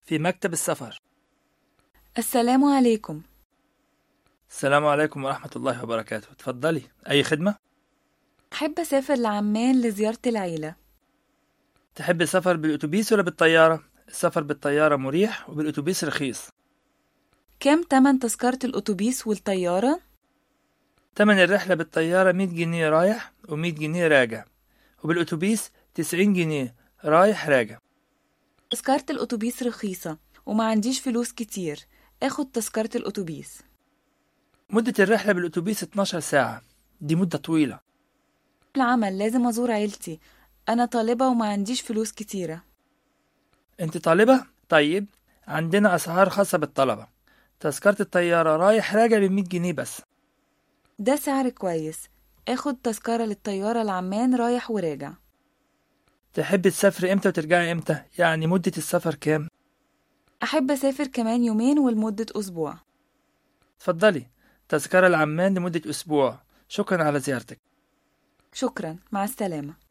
في مكتب السفر السلام عليكم السلام عليكم ورحمة الله وبركاته تفضلي أي خدمة؟ أحب أسافر لعمان لزيارة العيلة تحب السفر بالأتوبيس ولا بالطيارة؟ السفر بالطيارة مريح وبالأتوبيس رخيص كم تمن تذكرة الأتوبيس والطيارة؟ تمن الرحلة بالطيارة 100 جنيه رايح و100 جنيه راجع وبالأتوبيس 90 جنيه رايح راجع تذكرة الأتوبيس رخيصة وما عنديش فلوس كتير اخد تذكرة الأتوبيس مدة الرحلة بالأتوبيس 12 ساعة دي مدة طويلة العمل لازم أزور عيلتي أنا طالبة وما عنديش فلوس كتيرة أنت طالبة؟ طيب عندنا أسعار خاصة بالطلبة تذكرة الطيارة رايح راجع ب 100 جنيه بس ده سعر كويس اخد تذكرة للطيارة لعمان رايح وراجع تحب تسافري امتى وترجعي امتى؟ يعني مدة السفر كام؟ أحب أسافر كمان يومين ولمدة أسبوع اتفضلي تذكرة لعمان لمدة أسبوع شكرا على زيارتك شكرا مع السلامة